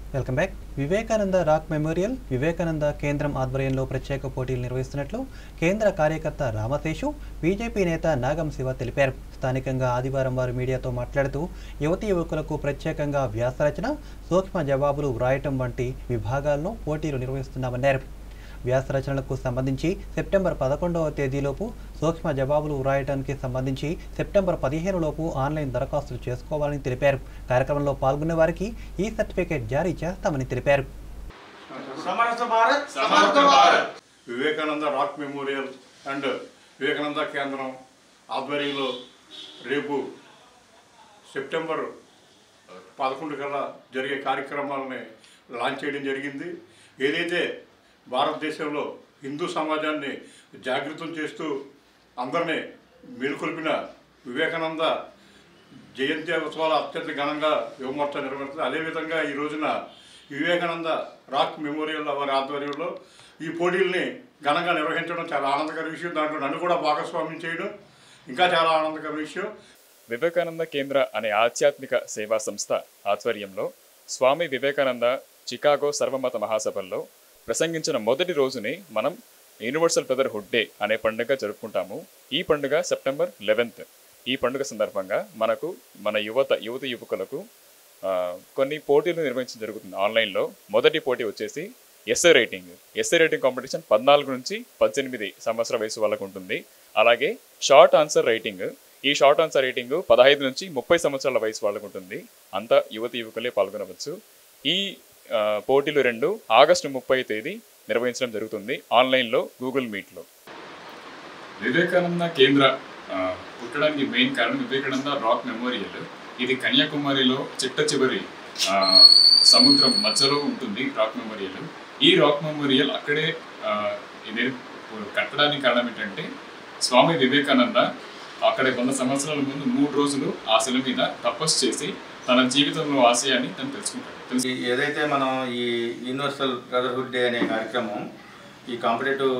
welcome back Vivekananda rock memorial Vivekananda కేంద్రం ఆధ్వర్యంలో ప్రత్యేక పోటీలు నిర్వహిస్తున్నట్లు కేంద్ర కార్యకర్త రామశేషు బీజేపీ నేత నాగం శివ తెలిపారు స్థానికంగా ఆదివారం వారు మీడియాతో మాట్లాడుతూ యువతి యువకులకు ప్రత్యేకంగా వ్యాసరచన సూక్ష్మ జవాబులు వ్రాయటం వంటి విభాగాల్లో పోటీలు నిర్వహిస్తున్నామన్నారు వ్యాసరచనలకు సంబంధించి సెప్టెంబర్ పదకొండవ తేదీలోపు సూక్ష్మ జవాబులు వ్రాయడానికి సంబంధించి సెప్టెంబర్ పదిహేను లోపు ఆన్లైన్ దరఖాస్తులు చేసుకోవాలని తెలిపారు కార్యక్రమంలో పాల్గొన్న వారికి ఈ సర్టిఫికేట్ జారీ చేస్తామని తెలిపారు Samartha Bharat Samartha Bharat Vivekananda rock memorial and Vivekananda కేంద్రం ఆధ్వర్యంలో రేపు సెప్టెంబర్ పదకొండు కల్లా జరిగే కార్యక్రమాలని లాంచ్ చేయడం జరిగింది ఏదైతే భారతదేశంలో హిందూ సమాజాన్ని జాగృతం చేస్తూ అందరినీ మేలుకొల్పిన వివేకానంద జయంతి ఉత్సవాలు అత్యంత ఘనంగా యువమోర్చా నిర్వహిస్తుంది అదేవిధంగా ఈ రోజున వివేకానంద రాక్ మెమోరియల్ వారి ఆధ్వర్యంలో ఈ పోటీల్ని ఘనంగా నిర్వహించడం చాలా ఆనందకర విషయం దాంట్లో నన్ను కూడా భాగస్వామ్యం చేయడం ఇంకా చాలా ఆనందకర విషయం వివేకానంద కేంద్ర అనే ఆధ్యాత్మిక సేవా సంస్థ ఆధ్వర్యంలో స్వామి వివేకానంద చికాగో సర్వమత మహాసభల్లో ప్రసంగించిన మొదటి రోజుని మనం యూనివర్సల్ బ్రదర్హుడ్ డే అనే పండుగ జరుపుకుంటాము ఈ పండుగ సెప్టెంబర్ లెవెన్త్ ఈ పండుగ సందర్భంగా మనకు మన యువత యువత యువకులకు ఆ, కొన్ని పోటీలు నిర్వహించడం జరుగుతుంది ఆన్లైన్లో మొదటి పోటీ వచ్చేసి essay writing essay writing competition పద్నాలుగు నుంచి పద్దెనిమిది సంవత్సర వయసు వాళ్ళకు ఉంటుంది అలాగే షార్ట్ ఆన్సర్ రైటింగ్ ఈ షార్ట్ ఆన్సర్ రైటింగ్ పదహైదు నుంచి ముప్పై సంవత్సరాల వయసు వాళ్ళకు ఉంటుంది అంతా యువతి యువకులే పాల్గొనవచ్చు ఈ ఆ, పోటీలు రెండు ఆగస్టు ముప్పై తేదీ నిర్వహించడం జరుగుతుంది ఆన్లైన్లో గూగుల్ మీట్లో వివేకానంద కేంద్ర ఆ, పుట్టడానికి మెయిన్ కారణం వివేకానంద రాక్ మెమోరియల్ ఇది కన్యాకుమారిలో చిట్ట చివరి ఆ, సముద్రం మధ్యలో ఉంటుంది రాక్ మెమోరియల్ ఈ రాక్ మెమోరియల్ అక్కడే ఆ, ఇది కట్టడానికి కారణం ఏంటంటే స్వామి వివేకానంద అక్కడ వంద సంవత్సరాల ముందు మూడు రోజులు ఆ శిల మీద తపస్సు చేసి తన జీవితంలో ఆశయాన్ని తను తెలుసుకుంటాడు తెలుసు ఈ- ఏదైతే మనం ఈ యూనివర్సల్ బ్రదర్హుడ్ డే అనే కార్యక్రమం ఈ కాంపిటేటివ్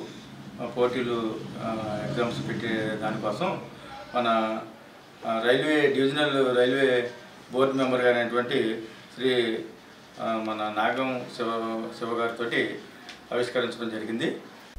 పోటీలు ఎగ్జామ్స్ పెట్టే దానికోసం మన ఆ, railway divisional railway board member అయినటువంటి శ్రీ ఆ, మన నాగం శివ శివ గారితో ఆవిష్కరించడం జరిగింది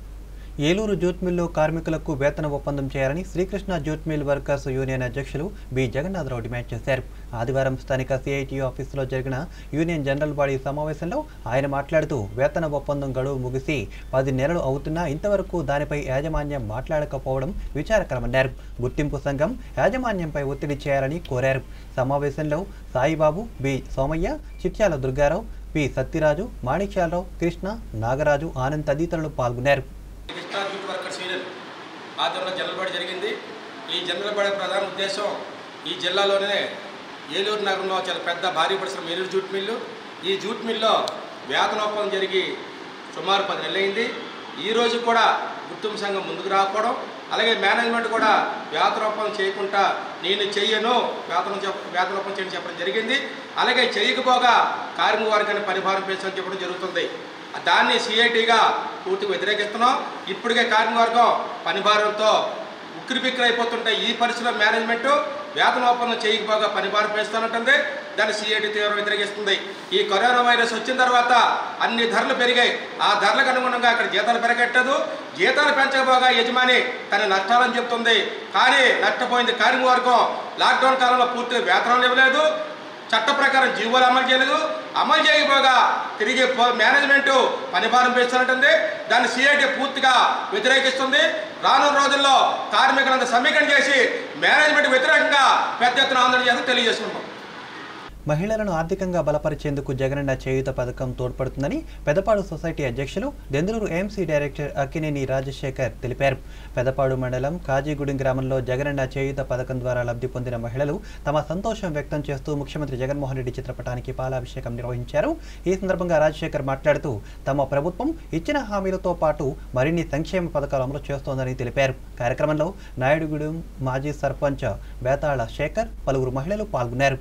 ఏలూరు జూట్ మిల్లు కార్మికులకు వేతన ఒప్పందం చేయాలని Srikrishna jute mill workers union అధ్యక్షులు బి జగన్నాథరావు డిమాండ్ చేశారు ఆదివారం స్థానిక సిఐటియు ఆఫీసులో జరిగిన యూనియన్ జనరల్ బాడీ సమావేశంలో ఆయన మాట్లాడుతూ వేతన ఒప్పందం గడువు ముగిసి పది నెలలు అవుతున్నా ఇంతవరకు దానిపై యాజమాన్యం మాట్లాడకపోవడం విచారకరమన్నారు గుర్తింపు సంఘం యాజమాన్యంపై ఒత్తిడి చేయాలని కోరారు సమావేశంలో సాయిబాబు బి సోమయ్య చిట్యాల దుర్గారావు పి సత్యరాజు మాణిక్యాలరావు కృష్ణ నాగరాజు ఆనంద్ తదితరులు పాల్గొన్నారు కృష్ణా జూట్ వర్కర్స్ యూనియన్ ఆధ్వర్యంలో జనరల్ బాడీ జరిగింది ఈ జనరల్ బాడీ ప్రధాన ఉద్దేశం ఈ జిల్లాలోనే ఏలూరు నగరంలో చాలా పెద్ద భారీ పరిశ్రమ ఏలూరు జూట్ మిల్లు ఈ జూట్ మిల్లో వేతనోపం జరిగి సుమారు పది నెలలైంది ఈ రోజు కూడా గుర్తింపు సంఘం ముందుకు రాకపోవడం అలాగే మేనేజ్మెంట్ కూడా వేతనోపం చేయకుండా నేను చెయ్యను వేతనం చెప్ వేతనోపం చేయని చెప్పడం జరిగింది అలాగే చేయకపోగా కార్మిక వర్గాన్ని పరిభారం పెంచని చెప్పడం జరుగుతుంది దాన్ని సిఐటిగా పూర్తిగా వ్యతిరేకిస్తున్నాం ఇప్పటికే కార్మిక వర్గం పనిభారంతో ఉక్కిరి బిక్కిరి అయిపోతుంటే ఈ పరిస్థితిలో మేనేజ్మెంట్ వేతన ఒప్పందం చేయకపోగా పనిభారం పెంచుతానంటుంది దాన్ని సిఐటి తీవ్ర వ్యతిరేకిస్తుంది ఈ కరోనా వైరస్ వచ్చిన తర్వాత అన్ని ధరలు పెరిగాయి ఆ ధరలకు అనుగుణంగా అక్కడ జీతాలు పెరగట్టదు జీతాలు పెంచకపోగా యజమాని తన నష్టాలని చెప్తుంది కానీ నష్టపోయింది కార్మిక వర్గం లాక్డౌన్ కాలంలో పూర్తిగా వేతనాలు ఇవ్వలేదు చట్ట ప్రకారం జీవోలు అమలు చేయలేదు అమలు చేయకపోగా తిరిగి పో- మేనేజ్మెంట్ పనిభారం పెంచుతుంటుంది దాన్ని సిఐటి పూర్తిగా వ్యతిరేకిస్తుంది రానున్న రోజుల్లో కార్మికులంతా సమీకరణ చేసి మేనేజ్మెంట్ వ్యతిరేకంగా పెద్ద ఎత్తున ఆందోళన చేసి తెలియజేసుకుంటాం మహిళలను ఆర్థికంగా బలపరిచేందుకు జగనన్న చేయూత పథకం తోడ్పడుతుందని పెదపాడు సొసైటీ అధ్యక్షులు దెందులూరు ఏఎంసీ డైరెక్టర్ అక్కినేని రాజశేఖర్ తెలిపారు పెదపాడు మండలం కాజీగూడెం గ్రామంలో జగనన్న చేయూత పథకం ద్వారా లబ్ధి పొందిన మహిళలు తమ సంతోషం వ్యక్తం చేస్తూ ముఖ్యమంత్రి జగన్మోహన్ రెడ్డి చిత్రపటానికి పాలాభిషేకం నిర్వహించారు ఈ సందర్భంగా రాజశేఖర్ మాట్లాడుతూ తమ ప్రభుత్వం ఇచ్చిన హామీలతో పాటు మరిన్ని సంక్షేమ పథకాలు అమలు చేస్తోందని తెలిపారు కార్యక్రమంలో నాయుడుగూడెం మాజీ సర్పంచ్ బేతాళ శేఖర్ పలువురు మహిళలు పాల్గొన్నారు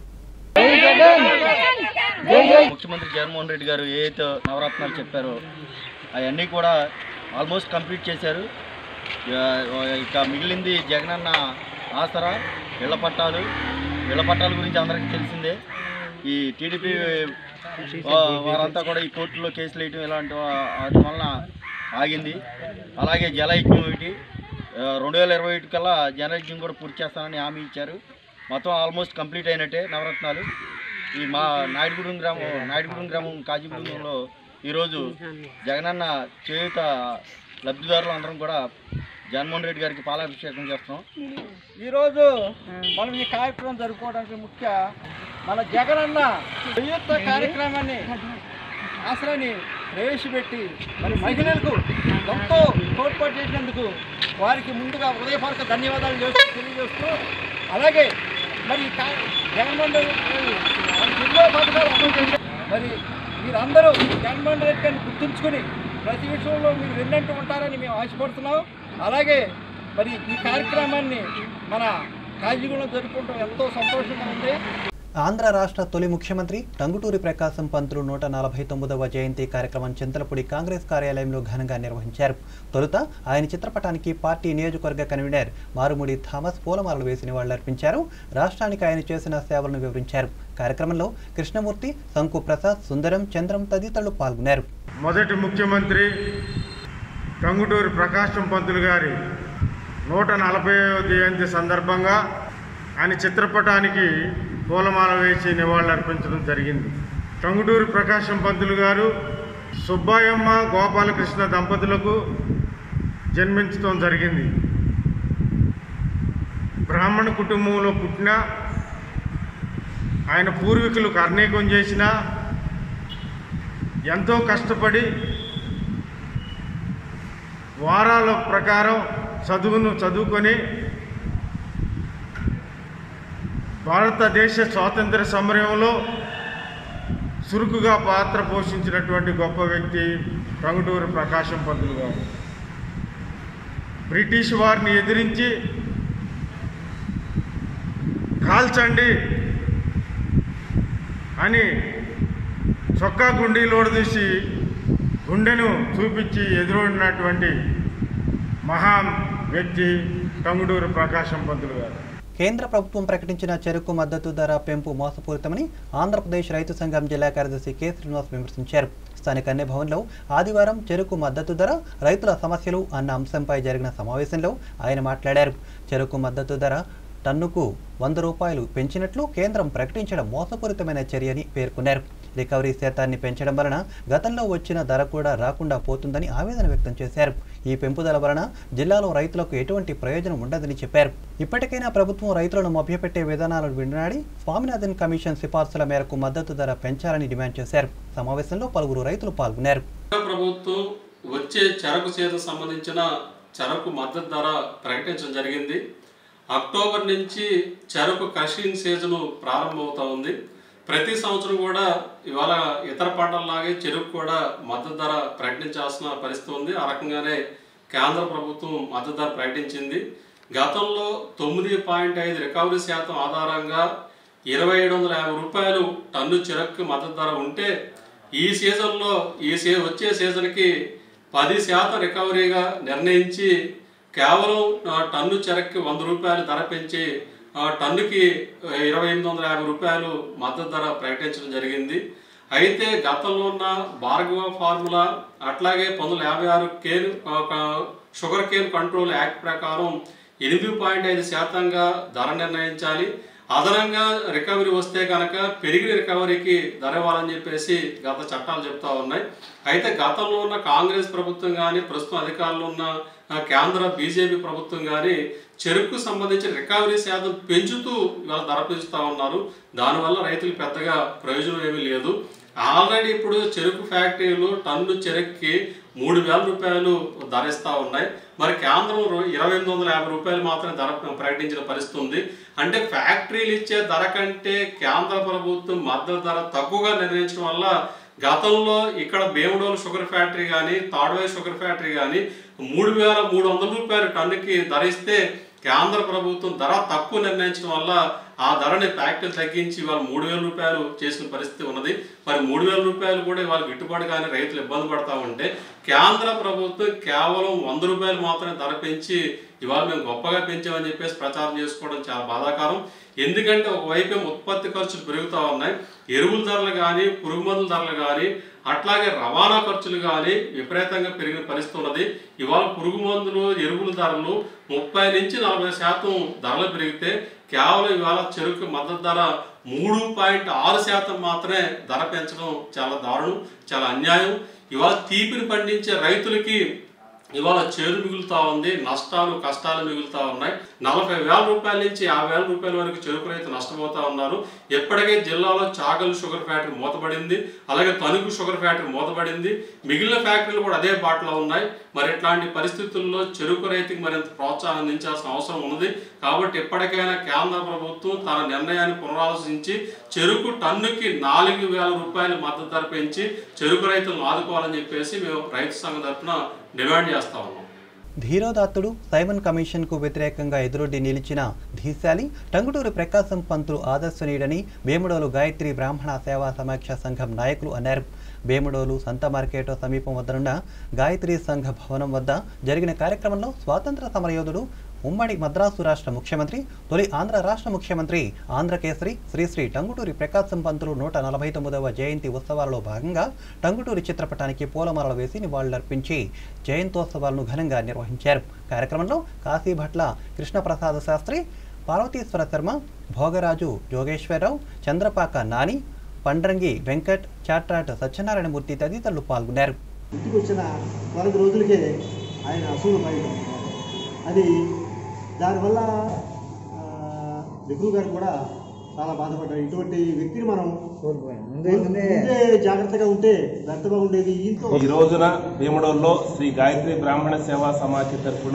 ముఖ్యమంత్రి జగన్మోహన్ రెడ్డి గారు ఏ అయితే నవరత్నాలు చెప్పారో అవన్నీ కూడా ఆల్మోస్ట్ కంప్లీట్ చేశారు ఇక- ఇక మిగిలింది జగనన్న ఆసరా ఇళ్ల పట్టాలు ఇళ్ల పట్టాల గురించి అందరికీ తెలిసిందే ఈ టీడీపీ వా- వారంతా కూడా ఈ కోర్టులో కేసులు వేయటం ఇలాంటి వా- వాటి వలన ఆగింది అలాగే జలయజ్ఞం ఒకటి ఆ, రెండు వేల ఇరవై ఒకటి కల్లా జలయజ్ఞం కూడా పూర్తి చేస్తానని హామీ ఇచ్చారు మొత్తం ఆల్మోస్ట్ కంప్లీట్ అయినట్టే నవరత్నాలు ఈ మా నాయుడుగూడెం గ్రామం నాయుడుగూడెం గ్రామం కాజీగూడెంలో ఈరోజు జగనన్న చేయుత లబ్ధిదారులు అందరం కూడా జగన్మోహన్ రెడ్డి గారికి పాలాభిషేకం చేస్తున్నాం ఈరోజు మనం ఈ కార్యక్రమం జరుపుకోవడానికి ముఖ్య మన జగనన్న వినూత్న కార్యక్రమాన్ని ఆశ్రయాన్ని ప్రవేశపెట్టి మరి మహిళలకు ఎంతో తోడ్పాటు చేసినందుకు వారికి ముందుగా హృదయపూర్వక ధన్యవాదాలు చేస్తూ తెలియజేస్తూ అలాగే మరి ఈ కా- జగన్మోహన్ రెడ్డి గారు మనకి ఎన్నో పథకాలు అమలు చేశారు మరి మీరందరూ జగన్మోహన్ రెడ్డి గారిని గుర్తుంచుకొని ప్రతి విషయంలో మీరు వెన్నంటూ ఉంటారని మేము ఆశపడుతున్నాం అలాగే మరి ఈ కార్యక్రమాన్ని మన కాజీగూడలో జరుపుకుంటాం ఎంతో సంతోషంగా ఉంది ఆంధ్ర రాష్ట్ర తొలి ముఖ్యమంత్రి టంగుటూరి ప్రకాశం పంతులు నూట నలభై తొమ్మిదవ జయంతి కార్యక్రమం చింతలపూడి కాంగ్రెస్ కార్యాలయంలో ఘనంగా నిర్వహించారు తొలుత ఆయన చిత్రపటానికి పార్టీ నియోజకవర్గ కన్వీనర్ మారుముడి థామస్ పూలమాలలు వేసి నివాళులర్పించారు రాష్ట్రానికి ఆయన చేసిన సేవలను వివరించారు కార్యక్రమంలో కృష్ణమూర్తి శంకు ప్రసాద్ సుందరం చంద్రం తదితరులు పాల్గొన్నారు మొదటి ముఖ్యమంత్రి టంగుటూరి ప్రకాశం పంతులు గారి నూట నలభై జయంతి సందర్భంగా ఆయన చిత్రపటానికి పూలమాల వేసి నివాళులర్పించడం జరిగింది టంగుటూరి ప్రకాశం పంతులు గారు సుబ్బాయమ్మ గోపాలకృష్ణ దంపతులకు జన్మించడం జరిగింది బ్రాహ్మణ కుటుంబంలో పుట్టిన ఆయన పూర్వీకులు కర్ణీకం చేసిన ఎంతో కష్టపడి వారాల ప్రకారం చదువును చదువుకొని భారతదేశ స్వాతంత్ర సమరంలో చురుకుగా పాత్ర పోషించినటువంటి గొప్ప వ్యక్తి టంగుటూరి ప్రకాశం పంతులు గారు బ్రిటిష్ వారిని ఎదిరించి కాల్చండి అని చొక్కా గుండీలోడదీసి గుండెను చూపించి ఎదురున్నటువంటి మహా వ్యక్తి టంగుడూరు ప్రకాశం పంతులు గారు కేంద్ర ప్రభుత్వం ప్రకటించిన చెరుకు మద్దతు ధర పెంపు మోసపూరితమని ఆంధ్రప్రదేశ్ రైతు సంఘం జిల్లా కార్యదర్శి కె శ్రీనివాస్ విమర్శించారు స్థానిక అన్ని భవన్లో ఆదివారం చెరుకు మద్దతు ధర రైతుల సమస్యలు అన్న అంశంపై జరిగిన సమావేశంలో ఆయన మాట్లాడారు చెరుకు మద్దతు ధర టన్నుకు వంద రూపాయలు పెంచినట్లు కేంద్రం ప్రకటించడం మోసపూరితమైన చర్యని పేర్కొన్నారు రికవరీ శాతాన్ని పెంచడం వలన గతంలో వచ్చిన ధర కూడా రాకుండా పోతుందని ఆవేదన వ్యక్తం చేశారు ఈ పెంపుదల వలన జిల్లాలో రైతులకు ఎటువంటి ప్రయోజనం ఉండదని చెప్పారు ఇప్పటికైనా ప్రభుత్వం రైతులను మభ్యపెట్టే విధానాలను వినాడి స్వామినాథన్ కమిషన్ సిఫార్సుల మేరకు మద్దతు ధర పెంచాలని డిమాండ్ చేశారు సమావేశంలో పలువురు రైతులు పాల్గొన్నారు కేంద్ర ప్రభుత్వం వచ్చే చెరకు చేత సంబంధించిన చెరకు మద్దతు ధర ప్రకటించడం జరిగింది అక్టోబర్ నుంచి చెరకు కషింగ్ సీజన్ ప్రారంభమవుతా ఉంది ప్రతి సంవత్సరం కూడా ఇవాళ ఇతర పంటల్లాగే చెరుకు కూడా మద్దతు ధర ప్రకటించాల్సిన పరిస్థితి ఉంది ఆ రకంగానే కేంద్ర ప్రభుత్వం మద్దతు ధర ప్రకటించింది గతంలో తొమ్మిది పాయింట్ ఐదు రికవరీ శాతం ఆధారంగా ఇరవై ఏడు వందల యాభై రూపాయలు టన్ను చెరకు మద్దతు ధర ఉంటే ఈ సీజన్లో ఈ సీ వచ్చే సీజన్కి పది శాతం రికవరీగా నిర్ణయించి కేవలం ఆ, టన్ను చెరక్కి వంద రూపాయలు ధర పెంచి ఆ, టన్నుకి ఆ, ఇరవై ఎనిమిది వందల యాభై రూపాయలు మద్దతు ధర ప్రకటించడం జరిగింది అయితే గతంలో ఉన్న భార్గవ ఫార్ములా అట్లాగే పంతొమ్మిది యాభై ఆరు కేన్ ఒక షుగర్ కేన్ కంట్రోల్ యాక్ట్ ప్రకారం ఎనిమిది పాయింట్ ఐదు శాతంగా ధర నిర్ణయించాలి అదనంగా రికవరీ వస్తే కనుక పెరిగిన రికవరీకి ధర ఇవ్వాలని చెప్పేసి గత చట్టాలు చెప్తా ఉన్నాయి అయితే గతంలో ఉన్న కాంగ్రెస్ ప్రభుత్వం కానీ ప్రస్తుతం అధికారంలో ఉన్న ఆ, కేంద్ర బీజేపీ ప్రభుత్వం కానీ చెరుకు సంబంధించిన రికవరీ శాతం పెంచుతూ ఇవాళ ధర పెంచుతా ఉన్నారు దానివల్ల రైతులకు పెద్దగా ప్రయోజనం ఏమీ లేదు ఆల్రెడీ ఇప్పుడు చెరుకు ఫ్యాక్టరీలు టన్ను చెరుకుకి మూడు వేల రూపాయలు ధర ఇస్తా ఉన్నాయి మరి కేంద్రం రో- ఇరవై ఎనిమిది వందల యాభై రూపాయలు మాత్రమే ధర ప్రకటించిన పరిస్థితి ఉంది అంటే ఫ్యాక్టరీలు ఇచ్చే ధర కంటే కేంద్ర ప్రభుత్వం మద్దతు ధర తక్కువగా నిర్ణయించడం వల్ల గతంలో ఇక్కడ భీమడోలు షుగర్ ఫ్యాక్టరీ కానీ తాడ్వే షుగర్ ఫ్యాక్టరీ కానీ మూడు వేల మూడు వందల రూపాయలు టన్నుకి ధర ఇస్తే కేంద్ర ప్రభుత్వం ధర తక్కువ నిర్ణయించడం వల్ల ఆ ధరని ఫ్యాక్టరీలు తగ్గించి ఇవాళ మూడు వేల రూపాయలు చేసిన పరిస్థితి ఉన్నది మరి మూడు వేల రూపాయలు కూడా ఇవాళ గిట్టుబాటు కానీ రైతులు ఇబ్బంది పడతా ఉంటే కేంద్ర ప్రభుత్వం కేవలం వంద రూపాయలు మాత్రమే ధర పెంచి ఇవాళ మేము గొప్పగా పెంచామని చెప్పేసి ప్రచారం చేసుకోవడం చాలా బాధాకరం ఎందుకంటే ఒకవైపు ఏమో ఉత్పత్తి ఖర్చులు పెరుగుతూ ఉన్నాయి ఎరువుల ధరలు కానీ పురుగు మందుల ధరలు కానీ అట్లాగే రవాణా ఖర్చులు కానీ విపరీతంగా పెరిగిన పరిస్థితి ఉన్నది ఇవాళ పురుగు మందులు ఎరువుల ధరలు ముప్పై నుంచి నలభై శాతం ధరలు పెరిగితే కేవలం ఇవాళ చెరుకు మద్దతు ధర మూడు పాయింట్ ఆరు శాతం మాత్రమే ధర పెంచడం చాలా దారుణం చాలా అన్యాయం ఇవాళ తీపిని పండించే రైతులకి ఇవాళ చేరు మిగులుతా ఉంది నష్టాలు కష్టాలు మిగులుతా ఉన్నాయి నలభై వేల రూపాయల నుంచి యాభై వేల రూపాయల వరకు చెరుకు రైతు నష్టపోతా ఉన్నారు ఎప్పటికే జిల్లాలో చాగల్ షుగర్ ఫ్యాక్టరీ మూతపడింది అలాగే తణుకు షుగర్ ఫ్యాక్టరీ మూతపడింది మిగిలిన ఫ్యాక్టరీలు కూడా అదే బాటలో ఉన్నాయి మరి ఇట్లాంటి పరిస్థితుల్లో చెరుకు రైతుకి మరింత ప్రోత్సాహం అందించాల్సిన అవసరం ఉన్నది కాబట్టి ఎప్పటికైనా కేంద్ర ప్రభుత్వం తన నిర్ణయాన్ని పునరాలోచించి చెరుకు టన్నుకి నాలుగు వేల రూపాయలు మద్దతు ధర పెంచి చెరుకు రైతులను ఆదుకోవాలని చెప్పేసి మేము రైతు సంఘం తరఫున డిమాండ్ చేస్తా ఉన్నాం ధీరోదాత్తుడు సైమన్ కమిషన్కు వ్యతిరేకంగా ఎదురొడ్డి నిలిచిన ధీశాలి టంగుటూరు ప్రకాశం పంతులు ఆదర్శనీయుడని వేముడోలు గాయత్రి బ్రాహ్మణ సేవా సమాఖ్య సంఘం నాయకులు అన్నారు వేముడోలు సంత మార్కెట్ సమీపం వద్దనున్న గాయత్రి సంఘ భవనం వద్ద జరిగిన కార్యక్రమంలో స్వాతంత్ర సమరయోధుడు ఉమ్మడి మద్రాసు రాష్ట్ర ముఖ్యమంత్రి తొలి ఆంధ్ర రాష్ట్ర ముఖ్యమంత్రి ఆంధ్రకేసరి శ్రీశ్రీ టంగుటూరి ప్రకాశం పంతులు నూట నలభై తొమ్మిదవ జయంతి ఉత్సవాలలో భాగంగా టంగుటూరి చిత్రపటానికి పూలమాలలు వేసి నివాళులర్పించి జయంతోత్సవాలను ఘనంగా నిర్వహించారు కార్యక్రమంలో కాశీభట్ల కృష్ణప్రసాద శాస్త్రి పార్వతీశ్వర శర్మ భోగరాజు జోగేశ్వరరావు చంద్రపాక నాని పండ్రంగి వెంకట్ చాట్రాట్ సత్యనారాయణమూర్తి తదితరులు పాల్గొన్నారు ఇంటికి వచ్చిన నాలుగు రోజులకే ఆయన అసూలు పైన అది దానివల్ల ఆ, నెహ్రూ గారు కూడా చాలా బాధపడ్డారు ఇటువంటి వ్యక్తిని మనం ముందే జాగ్రత్తగా ఉంటే వ్యర్థంగా ఉండేది ఈతో ఈ రోజున భీమడోల్లో శ్రీ గాయత్రి బ్రాహ్మణ సేవా సమాఖ్య తరఫున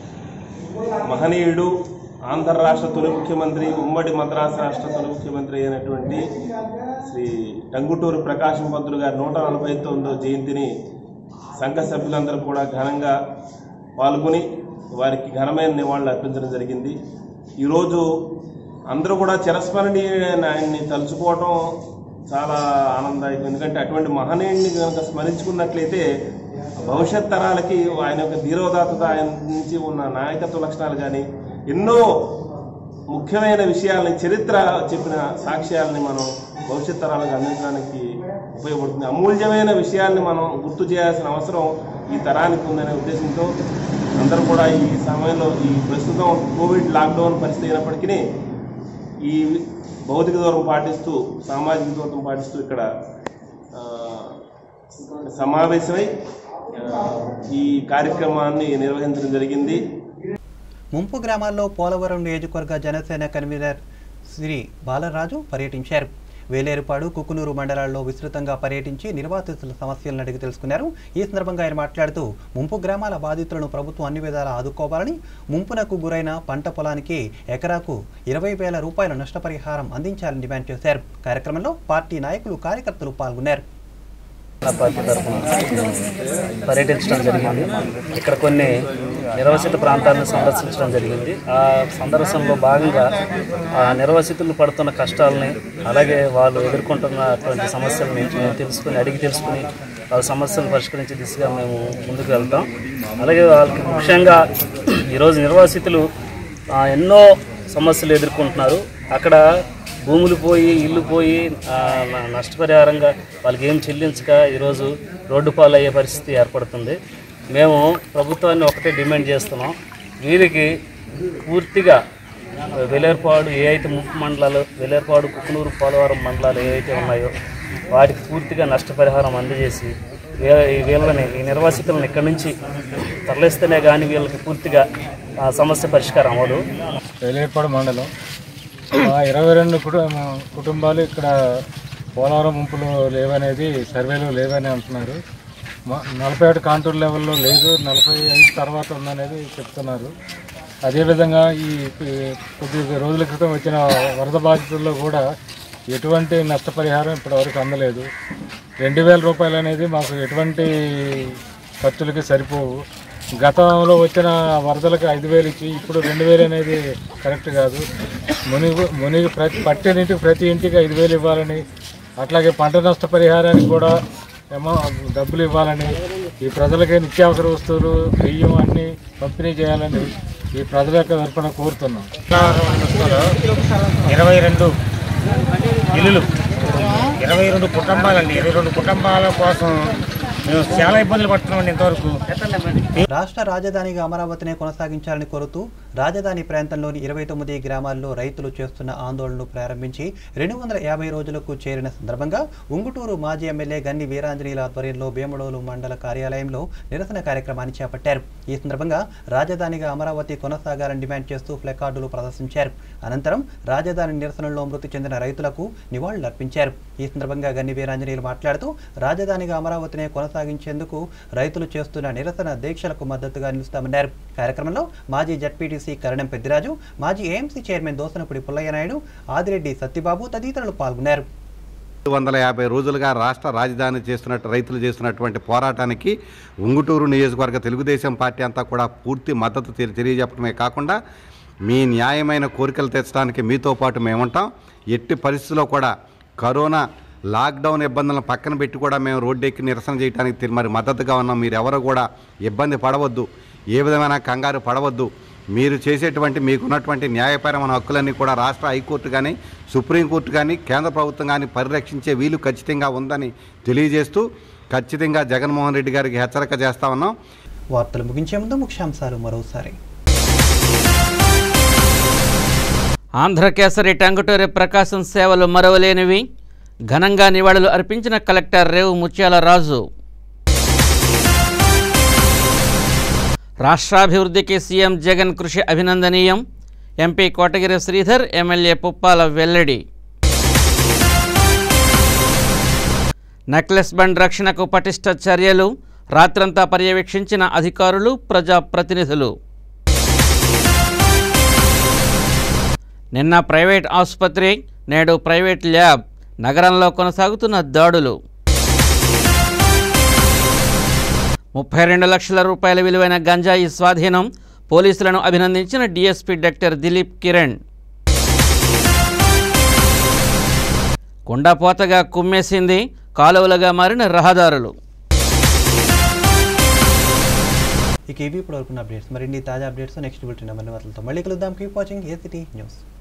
మహనీయుడు ఆంధ్ర రాష్ట్ర తొలి ముఖ్యమంత్రి ఉమ్మడి మద్రాసు రాష్ట్ర తొలి ముఖ్యమంత్రి అయినటువంటి శ్రీ టంగుటూరు ప్రకాశం పంతులు గారి నూట నలభై తొమ్మిదో జయంతిని సంఘ సభ్యులందరూ కూడా ఘనంగా పాల్గొని వారికి ఘనమైన నివాళులు అర్పించడం జరిగింది ఈరోజు అందరూ కూడా చిరస్మరణీయుడైన ఆయన్ని తలుచుకోవటం చాలా ఆనందదాయకం ఎందుకంటే అటువంటి మహనీయుడిని కనుక స్మరించుకున్నట్లయితే భవిష్యత్ తరాలకి ఆయన యొక్క ధీరోదాతత ఆయన నుంచి ఉన్న నాయకత్వ లక్షణాలు కానీ ఎన్నో ముఖ్యమైన విషయాలని చరిత్ర చెప్పిన సాక్ష్యాలని మనం భవిష్యత్ తరాలకు అందించడానికి ఉపయోగపడుతుంది అమూల్యమైన విషయాల్ని మనం గుర్తు చేయాల్సిన అవసరం ఈ తరానికి ఉందనే ఉద్దేశంతో అందరూ కూడా ఈ సమయంలో ఈ ప్రస్తుతం కోవిడ్ లాక్డౌన్ పరిస్థితి అయినప్పటికీ ఈ భౌతిక దూరం పాటిస్తూ సామాజిక దూరం పాటిస్తూ ఇక్కడ ఆ, సమావేశమై ఆ, ఈ కార్యక్రమాన్ని నిర్వహించడం జరిగింది ముంపు గ్రామాల్లో పోలవరం నియోజకవర్గ జనసేన కన్వీనర్ శ్రీ బాలరాజు పర్యటించారు వేలేరుపాడు కుకునూరు మండలాల్లో విస్తృతంగా పర్యటించి నిర్వాసితుల సమస్యలను అడిగి తెలుసుకున్నారు ఈ సందర్భంగా ఆయన మాట్లాడుతూ ముంపు గ్రామాల బాధితులను ప్రభుత్వం అన్ని విధాలా ఆదుకోవాలని ముంపునకు గురైన పంట పొలానికి ఎకరాకు ఇరవై వేల రూపాయల నష్టపరిహారం అందించాలని డిమాండ్ చేశారు కార్యక్రమంలో పార్టీ నాయకులు కార్యకర్తలు పాల్గొన్నారు పార్టీ తరఫున పర్యటించడం జరిగింది ఇక్కడ కొన్ని నిర్వసిత ప్రాంతాలను సందర్శించడం జరిగింది ఆ సందర్శనలో భాగంగా ఆ నిర్వసితులు పడుతున్న కష్టాలని అలాగే వాళ్ళు ఎదుర్కొంటున్నటువంటి సమస్యలని మేము తెలుసుకుని అడిగి తెలుసుకుని వాళ్ళ సమస్యలు పరిష్కరించే దిశగా మేము ముందుకు వెళ్తాం అలాగే వాళ్ళకి ముఖ్యంగా ఈరోజు నిర్వాసితులు ఆ, ఎన్నో సమస్యలు ఎదుర్కొంటున్నారు అక్కడ భూములు పోయి ఇల్లు పోయి ఆ, న- నష్టపరిహారంగా వాళ్ళకి ఏం చెల్లించక ఈరోజు రోడ్డు పాలు అయ్యే పరిస్థితి ఏర్పడుతుంది మేము ప్రభుత్వాన్ని ఒకటే డిమాండ్ చేస్తున్నాం వీరికి పూర్తిగా వెలేర్పాడు ఏ అయితే ముప్పు మండలాలు వెలేర్పాడు కుకునూరు పోలవరం మండలాలు ఏవైతే ఉన్నాయో వాటికి పూర్తిగా నష్టపరిహారం అందజేసి వీ- ఈ వీళ్ళని ఈ నిర్వాసితులను ఇక్కడి నుంచి తరలిస్తేనే కానీ వీళ్ళకి పూర్తిగా ఆ, సమస్య పరిష్కారం అవ్వదు వేలేపాడు మండలం ఆ ఇరవై రెండు కుటుంబ కుటుంబాలు ఇక్కడ పోలవరం ముంపులు లేవనేది సర్వేలో లేవని అంటున్నారు మ- నలభై ఏడు కాంటూర్ లెవెల్లో లేదు నలభై ఐదు తర్వాత ఉందనేది చెప్తున్నారు అదేవిధంగా ఈ ఈ కొద్ది రోజుల క్రితం వచ్చిన వరద బాధితుల్లో కూడా ఎటువంటి నష్టపరిహారం ఇప్పటివరకు అందలేదు రెండు వేల రూపాయలు అనేది మాకు ఎటువంటి ఖర్చులకి సరిపోవు గతంలో వచ్చిన వరదలకు ఐదు వేలు ఇచ్చి ఇప్పుడు రెండు వేలు అనేది కరెక్ట్ కాదు మునిగి మునిగి ప్రతి పట్టిన ఇంటికి ప్రతి ఇంటికి ఐదు వేలు ఇవ్వాలని అట్లాగే పంట నష్ట పరిహారానికి కూడా ఏమో డబ్బులు ఇవ్వాలని ఈ ప్రజలకి నిత్యావసర వస్తువులు బియ్యం అన్నీ పంపిణీ చేయాలని ఈ ప్రజల యొక్క తరఫున కోరుతున్నాం ఇరవై రెండు ఇల్లులు ఇరవై రెండు కుటుంబాలండి ఇరవై రెండు కుటుంబాల కోసం మేము చాలా ఇబ్బందులు పడుతున్నామండి ఇంతవరకు రాష్ట్ర రాజధానిగా అమరావతినే కొనసాగించాలని కోరుతూ రాజధాని ప్రాంతంలోని ఇరవై తొమ్మిది గ్రామాల్లో రైతులు చేస్తున్న ఆందోళనను ప్రారంభించి రెండు వందల యాభై రోజులకు చేరిన సందర్భంగా ఉంగుటూరు మాజీ ఎమ్మెల్యే గన్ని వీరాంజనేయుల ఆధ్వర్యంలో భీమడోలు మండల కార్యాలయంలో నిరసన కార్యక్రమాన్ని చేపట్టారు ఈ సందర్భంగా రాజధానిగా అమరావతి కొనసాగాలని డిమాండ్ చేస్తూ ప్లకార్డులు ప్రదర్శించారు అనంతరం రాజధాని నిరసనలో మృతి చెందిన రైతులకు నివాళులర్పించారు ఈ సందర్భంగా గన్ని వీరాంజనేయులు మాట్లాడుతూ రాజధానిగా అమరావతినే కొనసాగించేందుకు రైతులు చేస్తున్న నిరసన దీక్షలకు మద్దతుగా నిలుస్తామన్నారు కార్యక్రమంలో మాజీ జడ్పీటీసీ కరణం పెద్దిరాజు మాజీ ఏఎంసీ చైర్మన్ దోసనపుడి పుల్లయ్య నాయుడు ఆదిరెడ్డి సత్యబాబు తదితరులు పాల్గొన్నారు వందల యాభై రోజులుగా రాష్ట్ర రాజధాని చేస్తున్నట్టు రైతులు చేస్తున్నటువంటి పోరాటానికి ఉంగుటూరు నియోజకవర్గ తెలుగుదేశం పార్టీ అంతా కూడా పూర్తి మద్దతు తెలి- తెలియజెప్పడమే కాకుండా మీ న్యాయమైన కోరికలు తెచ్చడానికి మీతో పాటు మేముంటాం ఎట్టి పరిస్థితుల్లో కూడా కరోనా లాక్డౌన్ ఇబ్బందులను పక్కన పెట్టి కూడా మేము రోడ్డెక్కి నిరసన చేయడానికి తి- మరి మద్దతుగా ఉన్నాం మీరు ఎవరు కూడా ఇబ్బంది పడవద్దు ఏ విధమైన కంగారు పడవద్దు మీరు చేసేటువంటి మీకున్నటువంటి న్యాయపరమైన హక్కులన్నీ కూడా రాష్ట్ర హైకోర్టు కానీ సుప్రీంకోర్టు కానీ కేంద్ర ప్రభుత్వం కానీ పరిరక్షించే వీలు ఖచ్చితంగా ఉందని తెలియజేస్తూ ఖచ్చితంగా జగన్మోహన్ రెడ్డి గారికి హెచ్చరిక చేస్తా ఉన్నాం వార్తలు ముగించే ముందు ముఖ్యాంశాలు మరోసారి ఆంధ్రకేసరి టంగుటూరి ప్రకాశం సేవలు మరవలేనివి ఘనంగా నివాళులు అర్పించిన కలెక్టర్ రేవు ముత్యాల రాజు రాష్ట్రాభివృద్ధికి సీఎం జగన్ కృషి అభినందనీయం ఎంపీ కోటగిరి శ్రీధర్ ఎమ్మెల్యే పుప్పాల వెల్లడి నెక్లెస్ బండ్ రక్షణకు పటిష్ట చర్యలు రాత్రంతా పర్యవేక్షించిన అధికారులు ప్రజాప్రతినిధులు నిన్న ప్రైవేట్ ఆసుపత్రి నేడు ప్రైవేట్ ల్యాబ్ నగరంలో కొనసాగుతున్న దాడులు ముప్పై రెండు లక్షల రూపాయల విలువైన గంజాయి స్వాధీనం పోలీసులను అభినందించిన డీఎస్పీ డాక్టర్ దిలీప్ కిరణ్ కుండపోతగా కుమ్మేసింది కాలువలుగా మారిన రహదారులు ఇక ఇవి ఇప్పుడు వరకు అప్డేట్స్ మరిన్ని తాజా అప్డేట్స్ నెక్స్ట్ బులెటిన్ మళ్ళీ వార్తలతో మళ్ళీ కలుద్దాం కీప్ వాచింగ్ ఏసిటీ న్యూస్